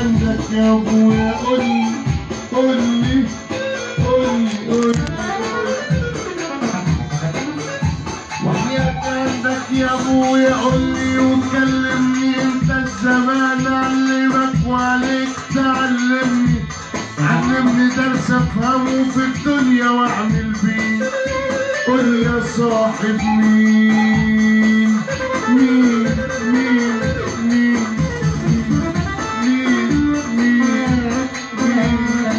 عندك يا ابويا قولي قولي قولي قولي وحياة عندك يا ابويا قولي وكلمني انت الزمان علمك وعليك تعلمني علمني درس افهمه في الدنيا واعمل بيه قول يا صاحب مين مين مين مين مين مين مين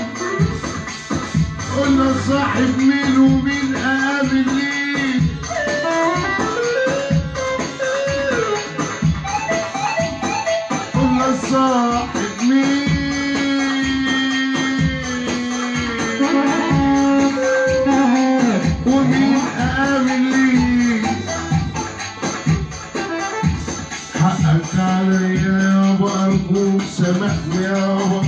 قلنا صاحب مين ومين اقابل ليه قلنا صاحب مين ومين اقابل ليه حقك عليا يابا ارجوك سامحني يابا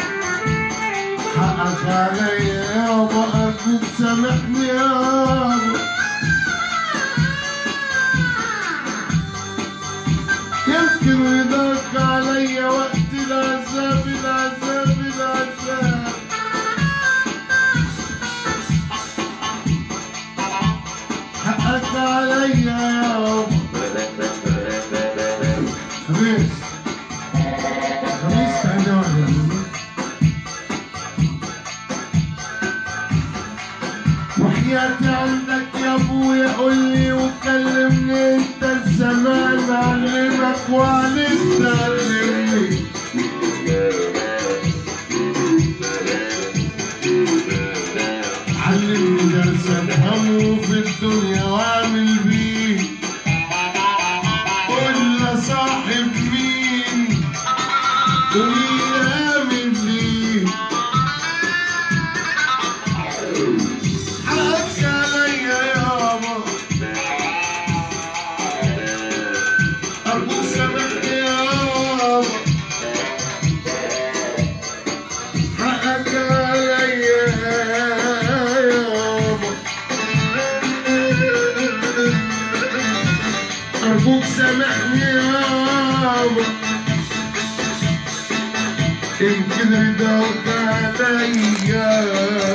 حقك عليا يابا ارجوك سامحني يابا يمكن رضاك عليا وقت العذاب العذاب العذاب حقك عليا يابا خميس خميس تعالى واحدة وحياتي عندك يا ابويا قولي وكلمني انت الزمان علمك وعليك تعلمني علمني درس افهمه في الدنيا واعمل بيه قول صاحب مين ومين امن ليه حقك عليا يابا أبو سامحني يابا حقك عليا يابا أرجوك سامحني يابا يمكن رضاك عليا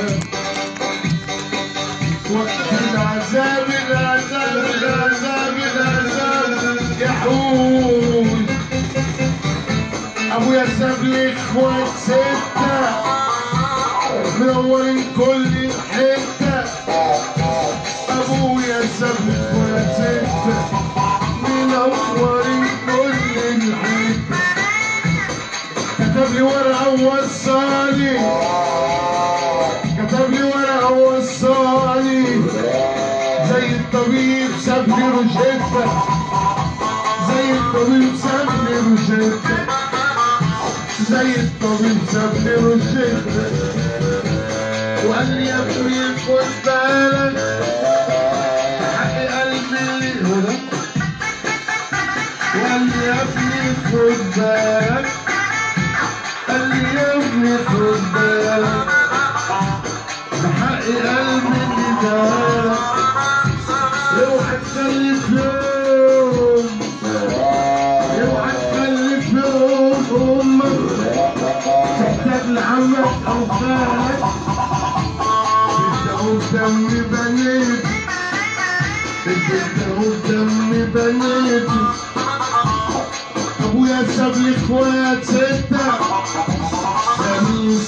وقت العذاب العذاب العذاب العذاب يحول ابويا ساب لي اخوات ستة منورين كل حتة ابويا ساب لي اخوات ستة منورين كل حتة كتب لي ورقة ووصاني كتب لي ورقة ووصاني زي الطبيب ساب لي روشتة زي الطبيب ساب لي روشتة زي الطبيب ساب لي روشتة وقال لي يا ابني خد بالك حق قلبي اللي هو ده وقال لي يا ابني خد بالك قال لي يا ابني خد بالك بحق قلبي اللي دارك اوعى تخلف يوم اوعى تخلف يوم امك تحتاج لعمك او خالك تبدأوا بدم بنيتي تبدأوا بدم بنيتي ابويا ساب لي اخوات ستة خميس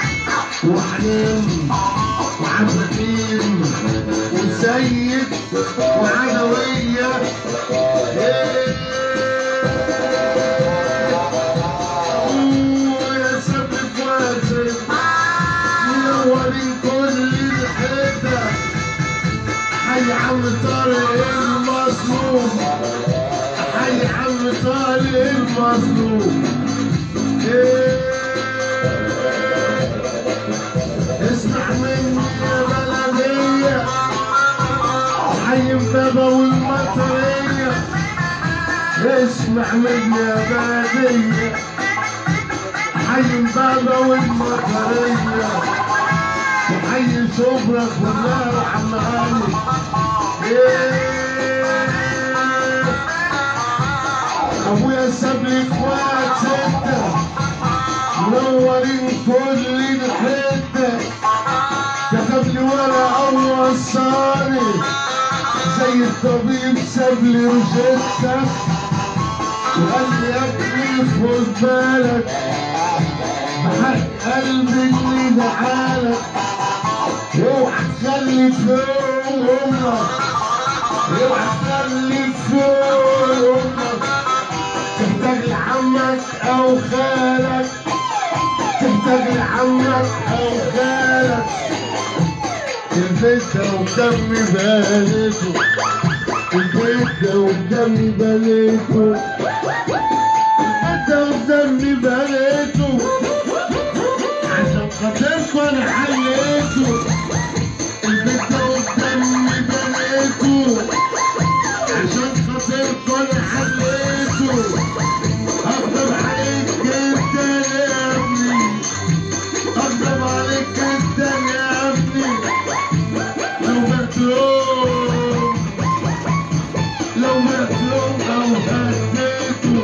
وحنين وعبد الرحيم وسيد وعدوية ابويا ساب لي اخوات ستة منورين كل الحتة حي عم طارق المظلوم حي عم طارق المظلوم إيه. اسمع مني يا بلدية حي بابا والمطرية اسمع مني يا بلدية حي بابا والمطرية وحي شبرا كلها وحمالي ابويا ساب لي اخوات ستة منورين كل الحتة كتب لي ورقة ووصاني زي الطبيب ساب لي روشتة وقال لي يا ابني خد بالك بحق قلبي اللي ده حالك اوعى تخلي في يوم امك اوعى تخلي في يوم امك تحتاج لعمك او خالك تحتاج لعمك او خالك البيت ده ودمي بنيته البيت ده ودمي بنيته البيت ده ودمي بنيته عشان خاطركوا انا حليته البيت ده ودمي بنيته عشان خاطركوا انا حليته اغضب عليك جدا يا ابني اغضب عليك جدا يا ابني لو مظلوم لو مظلوم او هديته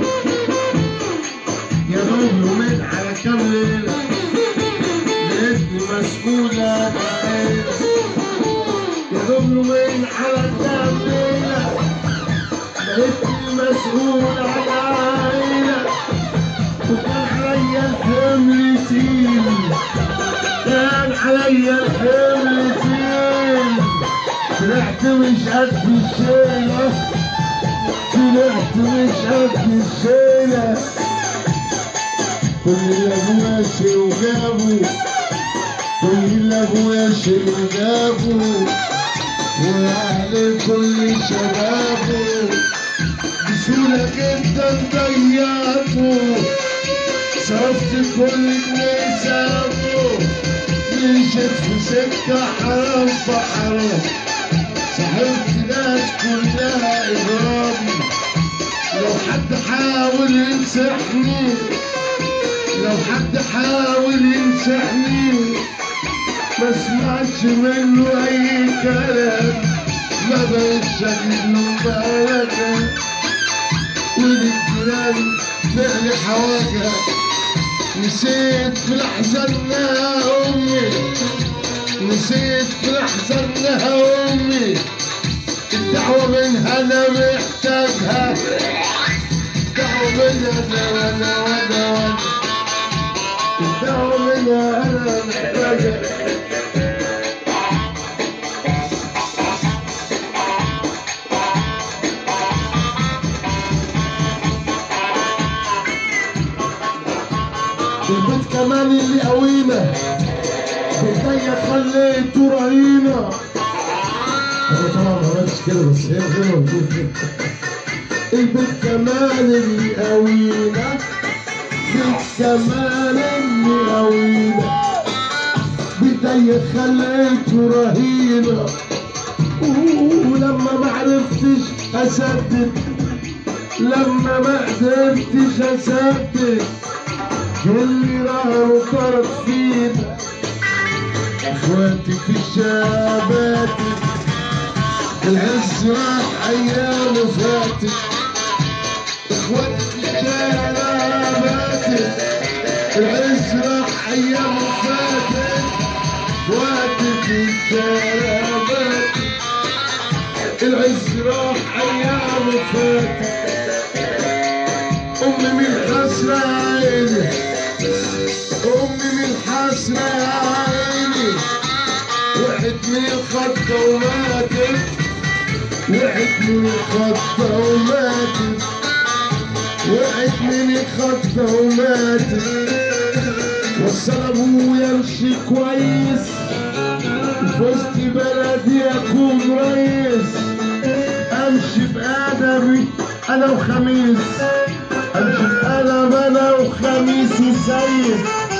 يا دوب يومين على كام ليله لقيتني مسؤول عن عيله يا دوب يومين على كام ليله لقيتني مسؤول عن عيله وكان عليا الحمل تقيل كان عليا الحمل تقيل طلعت مش قد الشيلة طلعت مش قد الشيلة كل اللي ابويا شيل وجابه كل اللي ابويا شيل وجابه واهل كل شبابه بسهولة جدا ضيعته صرفت كل جنيه سابه مشيت في سكة حرام فحرام صاحبت ناس كلها إجرام لو حد حاول ينصحني لو حد حاول ينصحني ما اسمعش منه أي كلام ما بقتش أجيب له بركة وللجيران فعل حواجة نسيت في لحظة انها امي نسيت في لحظة انها امي الدعوة منها انا محتاجها الدعوة منها انا وانا وانا وانا الدعوة منها انا محتاجها البيت كمان اللي قوينا بداية خليته رهينة أنا طبعا ما عملتش كده بس هي زي ما بتقول كده البيت كمان اللي قوينا البيت كمان اللي قوينا بداية خليته رهينة ولما ما عرفتش أسدد لما ما قدرتش أسدد اللي راهو طرف فينا اخواتي في الشابات العز راح ايامه فاتت اخواتي في الشابات العز راح ايامه فاتت اخواتي في الشابات العز راح ايامه فاتت امي من خسرة عيني امي من حسرة يا عيني وقعت من الخطة وماتت وقعت من الخطة وماتت وقعت من الخطة وماتت وصل ابويا امشي كويس وفي وسط بلدي اكون ريس امشي بادبي انا وخميس امشي بادب انا وخميسي سيد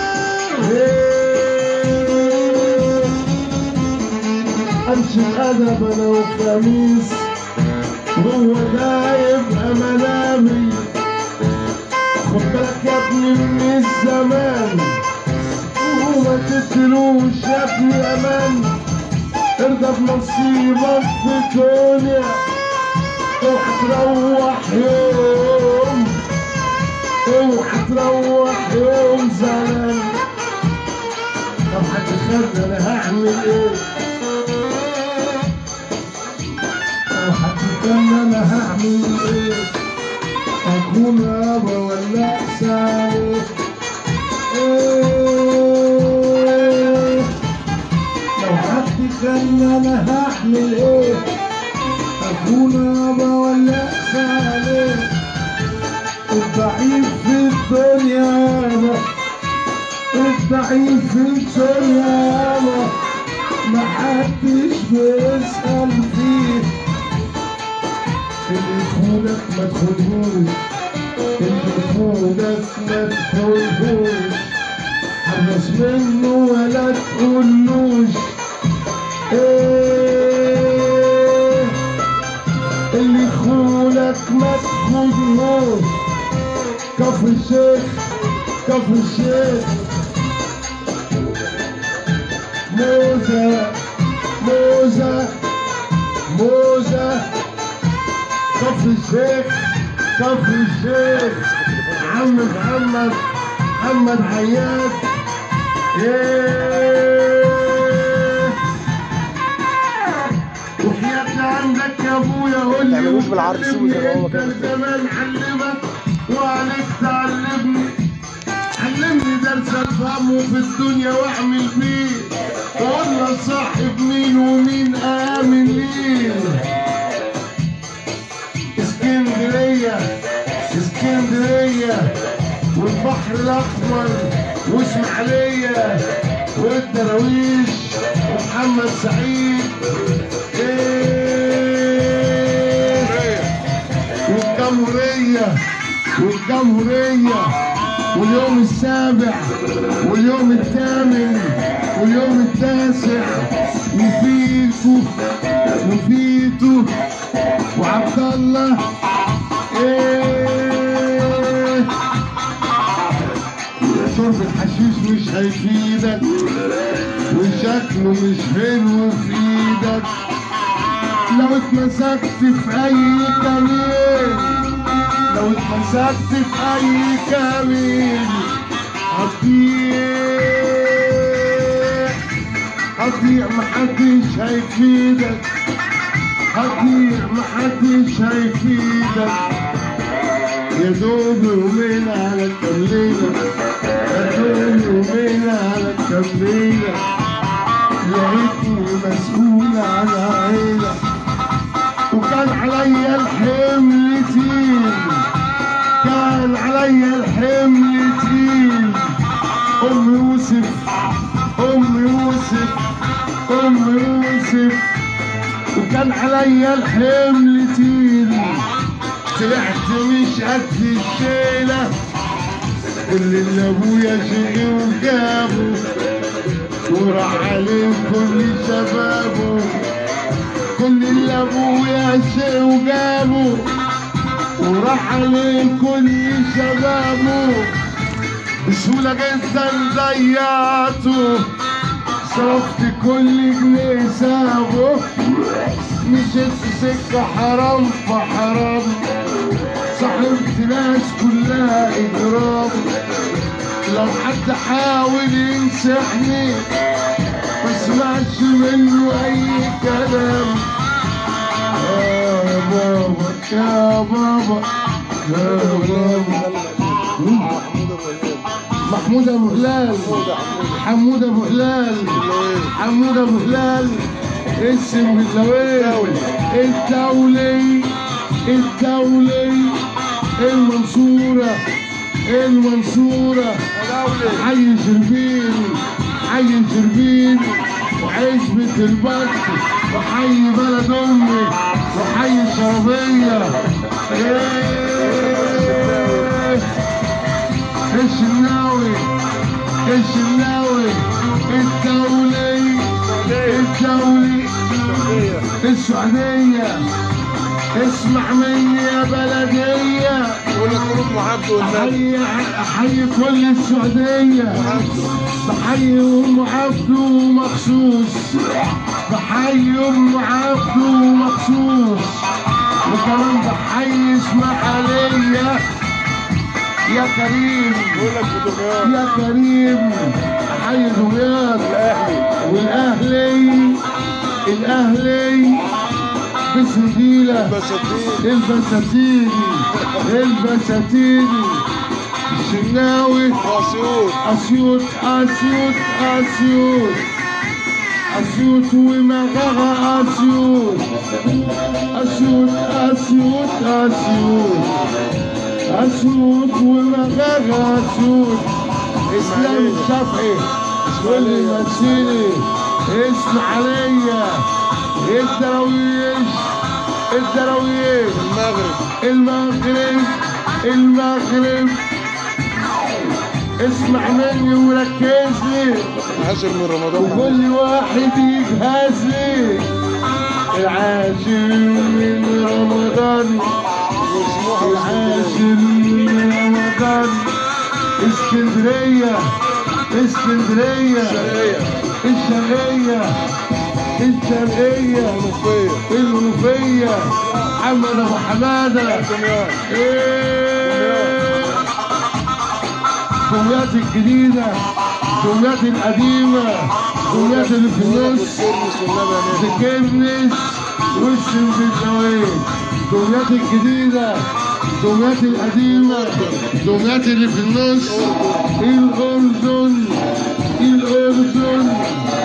امشي بادب انا وخميس وهو ده يبقى منامي خد بالك يا ابني من الزمان وما تدلوش يا ابني امان ارضى بنصيبك في الدنيا اوعى تروح يوم اوعى تروح يوم زمان اكون ابا ولا احسن لو حد كان انا هعمل ايه اكون ابا ولا احسن الضعيف في الدنيا انا الضعيف في الدنيا انا محدش بيسأل فيه اللي يخونك ما تخونهوش اللي يخونك ما تخونهوش حرص منه ولا تقولوش ايه اللي يخونك ما تخونهوش كفر الشيخ كفر الشيخ موزة موزة موزة كفر الشيخ كفر الشيخ عم محمد محمد عياد ايه وحياتي عندك يا ابويا قول لي تعملوش بالعرض، سيبه زي ما هو كده. كان زمان علمك وعليك تعلمني علمني درس افهمه في الدنيا واعمل بيه وقلنا صاحب مين ومين امن ليه اسكندريه اسكندريه والبحر الاحمر واسماعيليه والدراويش ومحمد سعيد ايه والجمهورية والجمهورية واليوم السابع واليوم الثامن واليوم التاسع وفيكو وفيتو وعبد الله ايه شرب الحشيش مش هيفيدك وشكله مش حلو في ايدك لو اتمسكت في اي كمين لو اتمسكت في اي كمين هتضيع هتضيع محدش هيفيدك هتضيع محدش هيفيدك يا دوب يومين على التمرينة يا دوب يومين على التمرينة لقيتني مسؤول على عيلة وكان عليا الحمل تقيل كان عليا الحمل تقيل أم يوسف أم يوسف أم يوسف وكان عليا الحمل تقيل طلعت مش قد الشيلة اللي اللي ابويا شقي وجابه وراح عليه كل شبابه كل اللي ابويا شقي وجابه وراح عليه كل شبابه بسهولة جدا ضيعته صرفت كل جنيه سابه مشيت في سكة حرام فحرام صاحبت ناس كلها إجرام لو حد حاول ينصحني ما اسمعش منه أي كلام يا بابا يا بابا يا بابا محمود أبو هلال حمود أبو هلال حمود أبو هلال اسم الزواج الدولي الدولي المنصورة المنصورة حي شربين حي شربين وعزبة البط وحي بلد أمي وحي الشربية إيه الشناوي الشناوي الدولي الدولي السعودية اسمع مني يا بلدية ونخرج عبد والنبي أحيي أحيي كل السعودية بحيي أم عبده مخصوص بحيي أم عبده مخصوص وكمان بحيي إسماعيلية يا كريم بقول لك بدمياط يا كريم حي دمياط الاهلي والاهلي الاهلي بسنديله بساتين البساتين البساتيني الشناوي اسيوط اسيوط اسيوط اسيوط اسيوط ومغاغا اسيوط اسيوط اسيوط اسيوط اسيوط ومغاغا اسيوط اسلام الشافعي والمسيري اسماعيلية الدراويش الدراويش المغرب المغرب المغرب اسمع مني وركز لي عاشر من رمضان وكل واحد يجهز لي العاشر من رمضان وسموحه العاشر من رمضان اسكندرية اسكندرية الشرقيه الشرقية الشرقية المنوفيه المنوفية محمد ابو حمادة دمياط إيه. دمياط الجديدة دمياط القديمة دمياط اللي في النص والترمس والنبني تكنس والسنبلاوية دمياط الجديدة دمياط القديمة دمياط اللي في النص الأردن الأردن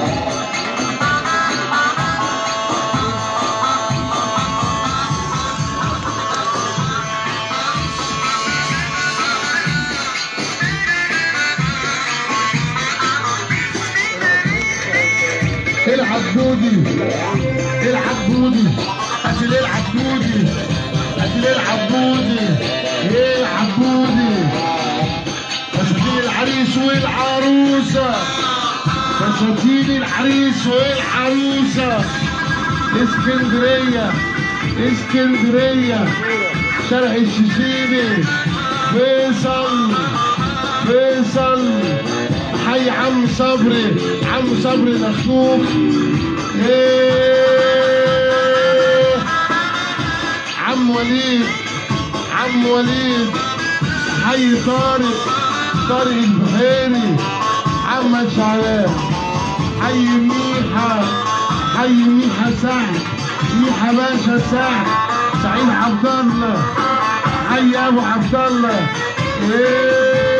العب بودي العب بودي قتل العب بودي قتل العب بودي العب بودي فساتين العريس والعروسة فساتين العريس والعروسة اسكندرية اسكندرية شرق الشيشيني فيصل فيصل حي عم صبري عم صبري الاخوك ايه عم وليد عم وليد حي طارق طارق البحيري محمد شعلان حي ميحة حي ميحة سعد ميحة باشا سعد سعيد عبد الله حي ابو عبد الله ايه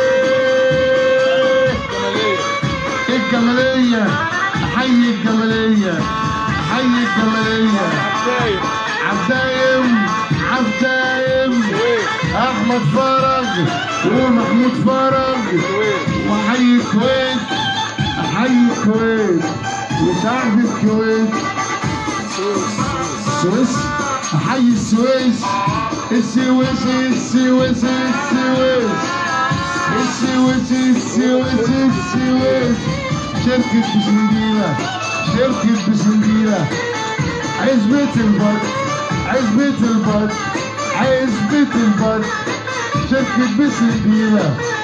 جماليه الجمالية حي الجمالية حي الجمالية عباية عبدايم عبدايم سويس احمد فرج ومحمود فرج سويس وحي الكويت حي الكويت وشعب الكويت سويس السويس حي السويس السويس السويس السويس السويس السويس السويس شركة بسنديلة شركة بسنديلة عزبة البط عزبة البط عزبة البط شركة بسنديلة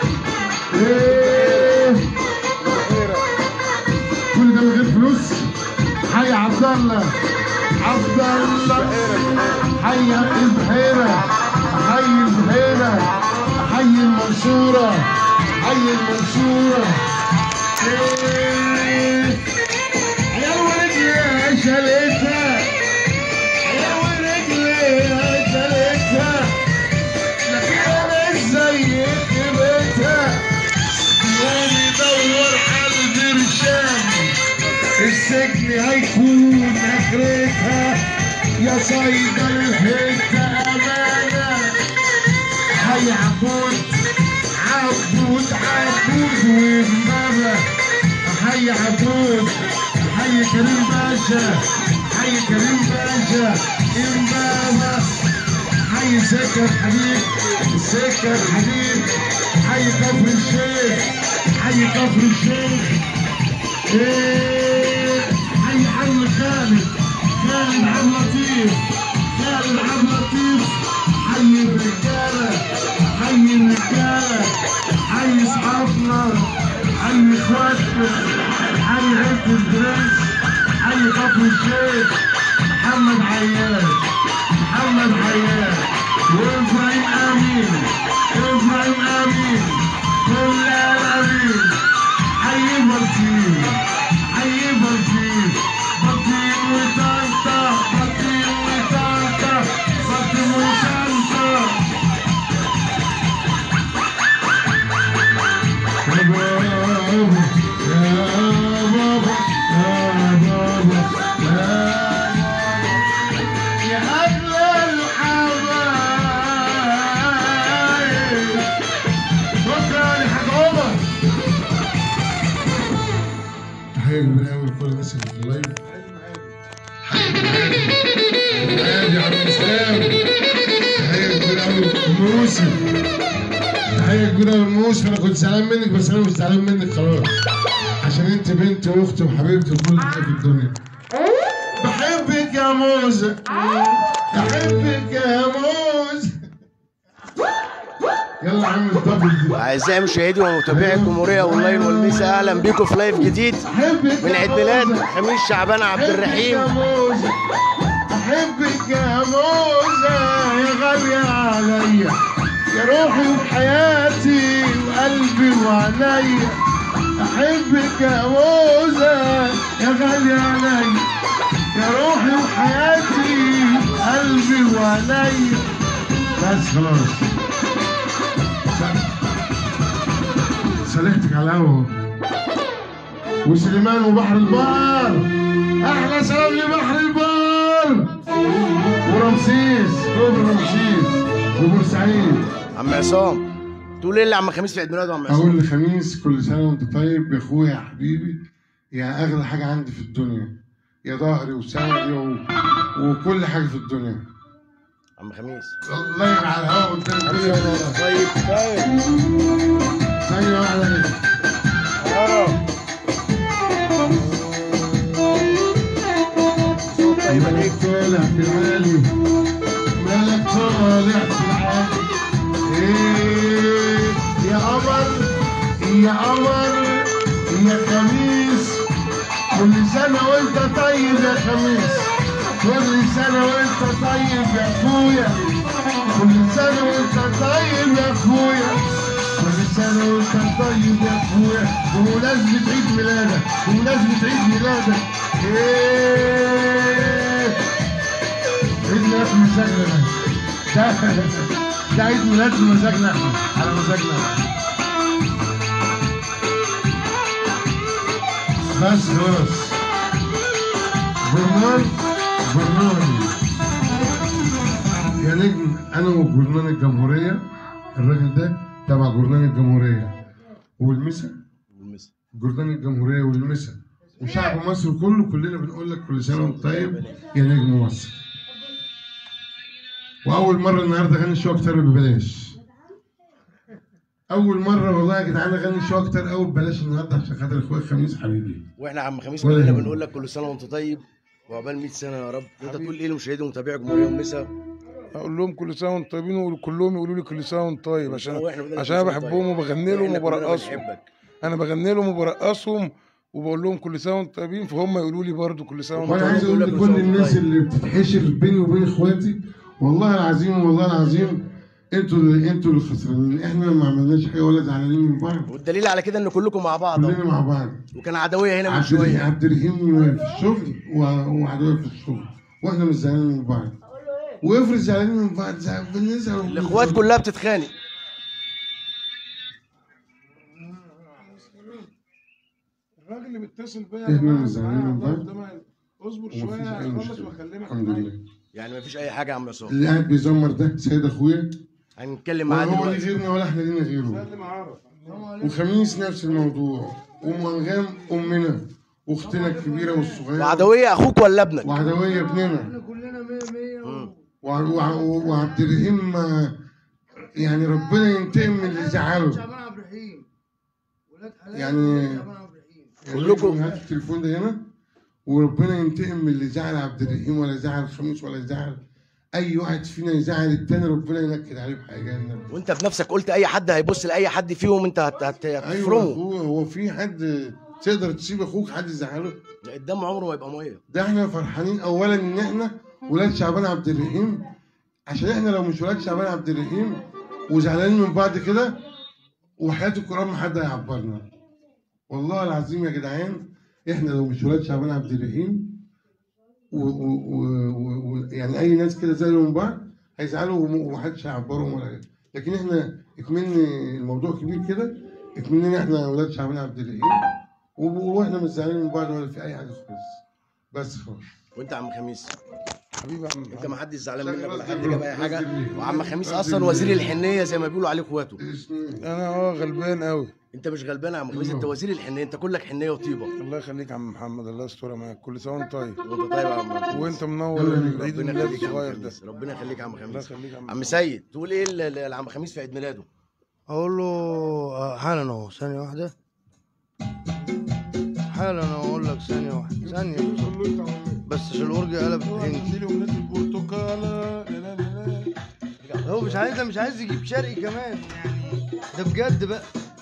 ايه بحيرة كل ده من غير فلوس حي عبد الله عبد الله حي البحيرة حي البحيرة حي المنصورة حي المنصورة إيه. عيال ورجلي يا شالتها عيال ورجلي يا شالتها لكن انا ازاي بيتها يوم يدور على البرشام السجن هيكون اخرتها يا صيد الحته امانه حي عبود عبود عبود ومبابا حي عبود حي كريم باشا حي كريم باشا امبابا حي سكر حبيب سكر حبيب حي كفر الشيخ حي كفر الشيخ إيه، حي عم خالد خالد عبد اللطيف خالد عبد اللطيف حي الرجاله حي الرجاله حي اصحابنا حي اخواتنا حي عز الدرس حي كفر الشيخ محمد عياد محمد عياد وابراهيم امين ابراهيم امين كل الامين حي برسيم حي برسيم بطيء وطنطا بطيء وطنطا بطيء وطنطا تحية كبيرة أوي لكل الناس اللي في اللايف عادي يا عم اسلام تحية كبيرة أوي لموسى تحية كبيرة أوي لموسى أنا كنت زعلان منك بس أنا مش زعلان منك خلاص عشان أنت بنتي وأختي وحبيبتي وكل حاجة في الدنيا بحبك يا موزة بحبك يا موزة يلا يا عم الدبل دي أعزائي مشاهدي ومتابعي الجمهورية أونلاين والميسا أهلا بيكم في لايف جديد أحبك من يا عيد ميلاد موزة. خميس شعبان عبد الرحيم أحبك يا موزة أحبك يا موزة يا غالية عليا يا روحي وحياتي وقلبي وعينيا أحبك يا موزة يا غالية عليا يا روحي وحياتي قلبي وعينيا بس خلاص صالحتك على القهوة وسليمان وبحر البار احلى سلام لبحر البار ورمسيس كوبري رمسيس وبورسعيد عم عصام تقول إيه اللي عم خميس في عيد ميلاده يا عم عصام اقول لخميس كل سنه وانت طيب يا اخويا يا حبيبي يا اغلى حاجه عندي في الدنيا يا ظهري وسندي و... وكل حاجه في الدنيا عم خميس الله يبقى على الهوا قدام الدنيا ورا. طيب طيب ثانيه واحده كده صوت طيب عليك مالك طالع في العالي مالك طالع في العالي ايه يا قمر يا قمر يا خميس كل سنة وانت طيب يا خميس كل سنة وانت طيب يا اخويا كل سنة وانت طيب يا اخويا كل سنة وانت طيب يا اخويا بمناسبة عيد ميلادك بمناسبة عيد ميلادك ايه عيد ميلاد مزاجنا ده ده ده عيد ميلاد مزاجنا احنا على مزاجنا احنا بس خلاص برنامج برنامج يا نجم انا وجورنال الجمهوريه الراجل ده تبع جورنال الجمهوريه والمسا والميسا. جورنال الجمهوريه والمسا وشعب مصر كله كلنا بنقول لك كل سنه وانت طيب يا نجم مصر واول مره النهارده اغني شو اكتر ببلاش اول مره والله يا جدعان اغني شو اكتر قوي ببلاش النهارده عشان خاطر اخويا خميس حبيبي واحنا عم خميس ولا كلنا يهمك. بنقول لك كل سنه وانت طيب وعقبال 100 سنه يا رب انت تقول ايه لمشاهدي ومتابعي الجمهوريه والميسا اقول لهم كل سنه وانتم طيبين وكلهم يقولوا لي كل سنه وانت طيب عشان وإحنا بنقول لك عشان انا كل سنة بحبهم طيب. وبغني لهم إحنا كلنا وبرقصهم بنحبك. انا بغني لهم وبرقصهم وبقول لهم كل سنه وانتم طيبين فهم يقولوا لي برضو كل سنه وانتم وانا طيبين عايز اقول لك كل لكل سنة الناس وأنت اللي بتتحشر بيني وبين اخواتي والله العظيم والله العظيم انتوا اللي انتوا اللي خسرانين احنا ما عملناش حاجه ولا زعلانين من بعض والدليل على كده ان كلكم مع بعض أهو. كلنا مع بعض وكان عدويه هنا من عبد الرحيم شويه عبد الرحيم في الشغل و- وعدوية في الشغل واحنا مش زعلانين من بعض وافرض زعلانين من بعض زعل بنزعل الاخوات كلها بتتخانق الراجل اللي بيتصل بيا إحنا مش زعلانين من بعض. اصبر ومفيش شويه اي اخلص مشكله واكلمك الحمد لله يعني مفيش اي حاجه يا عم عصام اللي قاعد بيزمر ده سيد اخويا هنتكلم ولا معاه هو ليه دلوقتي غيرنا ولا احنا لينا غيره اللي معرف وخميس نفس الموضوع ام انغام امنا واختنا الكبيره والصغيره وعدويه اخوك ولا ابنك وعدويه ابننا كلنا مية مية وع- وع- وعبد الرحيم آه، يعني ربنا ينتقم من اللي زعله شعبان عبد الرحيم ولاد حلال يعني- شعبان عبد الرحيم كلكم- هات التليفون ده هنا وربنا ينتقم من اللي زعل عبد الرحيم ولا زعل خميس ولا زعل اي واحد فينا يزعل التاني ربنا ينكد عليه بحاجه النبي وانت بنفسك قلت اي حد هيبص لاي حد فيهم انت هت- هت- ايوه هتفرمه هو هو في حد تقدر تسيب اخوك حد يزعله الدم عمره ما يبقى ميه ده احنا فرحانين اولا ان احنا ولاد شعبان عبد الرحيم عشان احنا لو مش ولاد شعبان عبد الرحيم وزعلانين من بعض كده وحياة القرآن ما حد هيعبرنا والله العظيم يا جدعان احنا لو مش ولاد شعبان عبد الرحيم و و و و و يعني اي ناس كده زعلوا من بعض هيزعلوا وم- ومحدش هيعبرهم ولا غيره لكن احنا اكمن الموضوع كبير كده اكمننا احنا ولاد شعبان عبد الرحيم و- واحنا مش زعلانين من بعض ولا في اي حاجه خالص بس خلاص وانت يا عم خميس حبيبي يا عم انت ما حدش زعلان منك ولا حد جاب اي حاجه وعم خميس اصلا وزير الحنيه زي ما بيقولوا عليه اخواته انا اه غلبان قوي انت مش غلبان يا عم خميس انت وزير الحنيه انت كلك حنيه وطيبه الله يخليك يا عم محمد الله يسترها معاك كل سنه وانت طيب وانت طيب يا عم خميس. وانت منور العيد ربنا الميلاد يخليك يا عم الصغير ده خميس. ربنا يخليك يا عم الله خميس يخليك يا عم عم سيد تقول ايه ل- ل- لعم خميس في عيد ميلاده اقول له آه، حالا اهو ثانيه واحده حالا اقول لك ثانيه واحده ثانيه بالظبط. بس عشان الاورج قلب هندي لي اغنيه البرتقاله لا لا لا لا. هو مش عايز مش عايز يجيب شرقي كمان يعني ده بجد بقى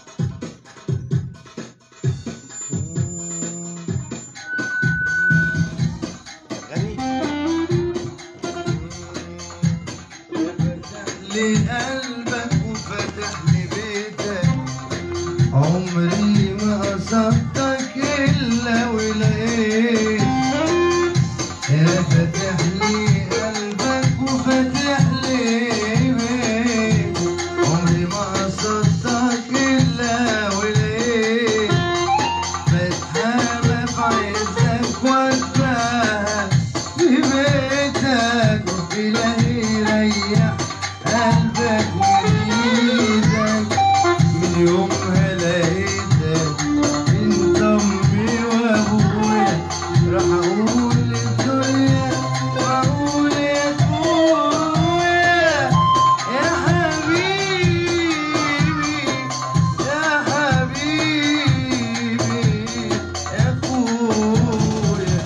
غني لي قلبك وفتح لي بيتك عمري ما قصدتك الا ولقيت يا فتح لي قلبك وفتح لي بيت عمري ما قصدتك الا ولقيت بتحامى في عزك واتباهى في بيتك إلهي يريح قلبك وإيدك من يومها لقيتك انت امي وابويا راح اقول للدنيا واقول يا اخويا يا حبيبي يا حبيبي يا اخويا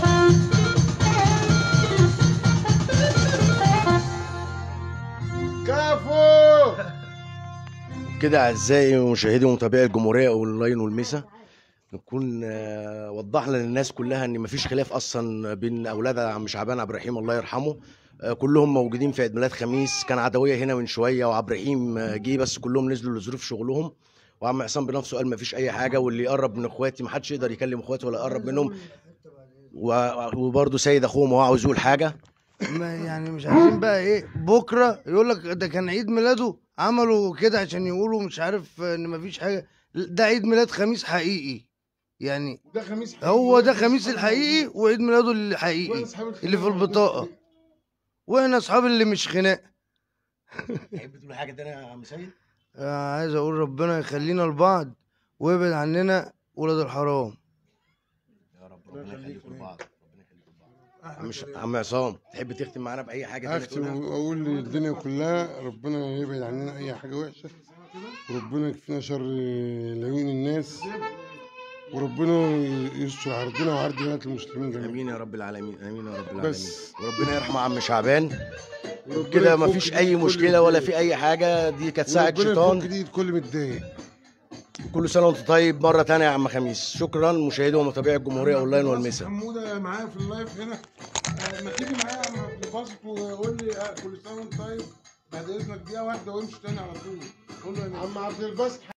كفو كده اعزائي مشاهدي ومتابعي الجمهوريه اونلاين والمسا نكون آه، وضحنا للناس كلها ان مفيش خلاف اصلا بين اولاد عم شعبان عبد الرحيم الله يرحمه آه، كلهم موجودين في عيد ميلاد خميس كان عدويه هنا من شويه وعبد الرحيم آه، جه بس كلهم نزلوا لظروف شغلهم وعم عصام بنفسه قال مفيش اي حاجه واللي يقرب من اخواتي محدش يقدر يكلم اخواته ولا يقرب منهم و- وبرضه سيد اخوهم هو عاوز يقول حاجه ما يعني مش عايزين بقى ايه بكره يقول لك ده كان عيد ميلاده عملوا كده عشان يقولوا مش عارف ان مفيش حاجه ده عيد ميلاد خميس حقيقي يعني ده خميس هو ده خميس الحقيقي وعيد ميلاده الحقيقي اللي في البطاقه واحنا اصحاب اللي مش خناق تحب تقول حاجه تانية يا عم سيد آه، عايز اقول ربنا يخلينا لبعض ويبعد عننا ولاد الحرام يا رب ربنا يخليكم لبعض ربنا يخليكم لبعض عم ش- عم عصام تحب تختم معانا باي حاجه تانية اختم تقولها؟ واقول للدنيا كلها ربنا يبعد عننا اي حاجه وحشه وربنا يكفينا شر لعيون الناس وربنا يستر عرضنا وعرض بنات المسلمين جميعا امين يا رب العالمين امين يا رب العالمين بس. وربنا يرحم عم شعبان وربنا كده يفك مفيش اي ايد كل مشكله ولا متضايق. في اي حاجه دي كانت ساعه وربنا يفك شيطان ايد كل متضايق كل سنه وانت طيب مره تانية يا عم خميس شكرا مشاهدي ومتابعي الجمهوريه اونلاين والمسا حموده معايا في اللايف هنا آه، ما تيجي معايا يا عم عبد الباسط وقول لي آه، كل سنه وانت طيب بعد اذنك دقيقه واحده وامشي تاني على طول قول له يا عم عبد الباسط